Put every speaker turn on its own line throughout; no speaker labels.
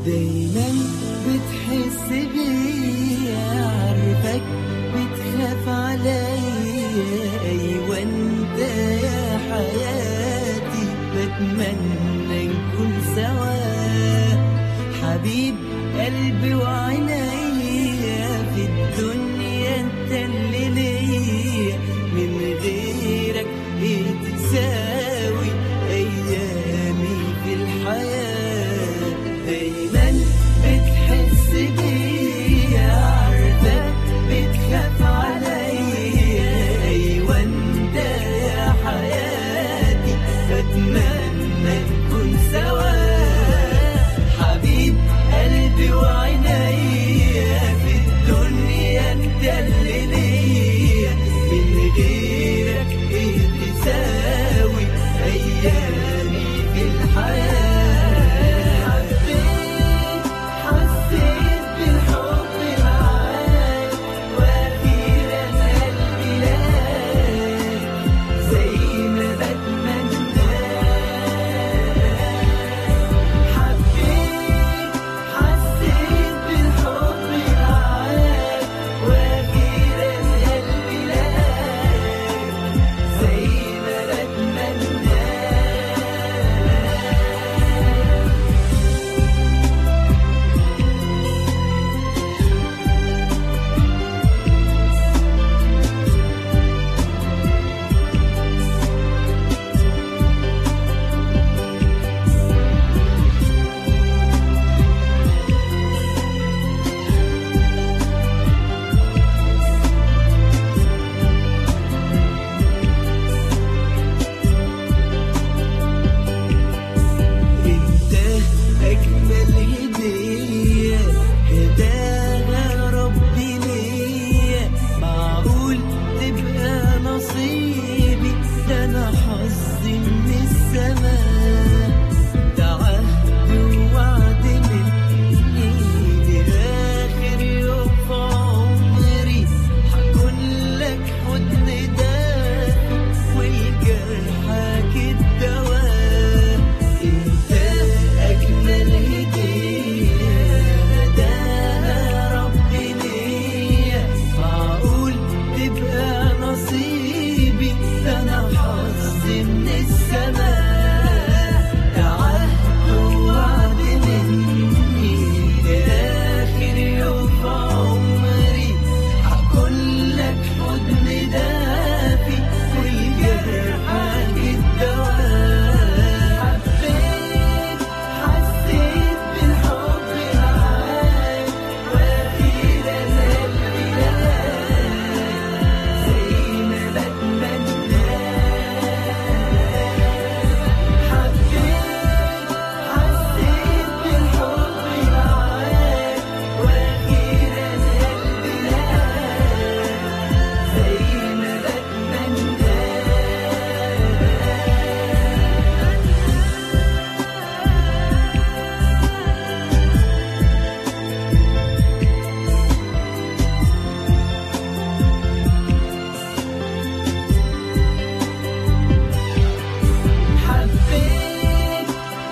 دايما بتحس بيا عارفك بتخاف عليا ايوه انت يا حياتي بتمنى نكون سوا حبيب قلبي وعينيا في الدنيا انت اللي ليا من غيرك ايه تساوي ايامي في الحياه دايما بتحس بيا عارفك بتخاف عليا ايوه انت يا حياتي بتمنى نكون سوا حبيب قلبي وعينيا في الدنيا انت اللي ليا من غيرك ايه تساوي ايامي في الحياه حبيت حسيت بالحب معاك واخيرا قلبي لاك زي ما بتمنى حبيت حسيت بالحب معاك واخيرا قلبي لاك زي ما بتمنى انت اجمل هديه هداها ربي ليا معقول تبقى نصيبي ده انا حظي من السماء ده عهد ووعد مني لاخر يوم في عمري هكون لك حضن دافي والجرحك الدواء انت اجمل هديه هداها ربي ليا معقول تبقى نصيبي ده انا حظي من السماء ده عهد ووعد مني لاخر يوم في عمري هكون لك حضن دافي والجرحك الدواء حبيت حسيت بالحب معاك واخيرا قلبي لاك زي ما بتمنى حبيت حسيت بالحب معاك واخيرا قلبي لاك زي ما بتمنى حبيت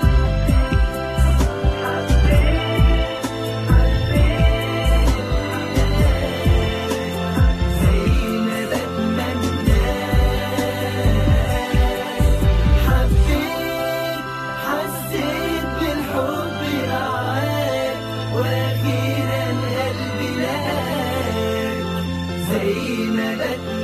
زي ما بتمنى حبيت حسيت بالحب معاك واخيرا قلبي لاك زي ما بتمنى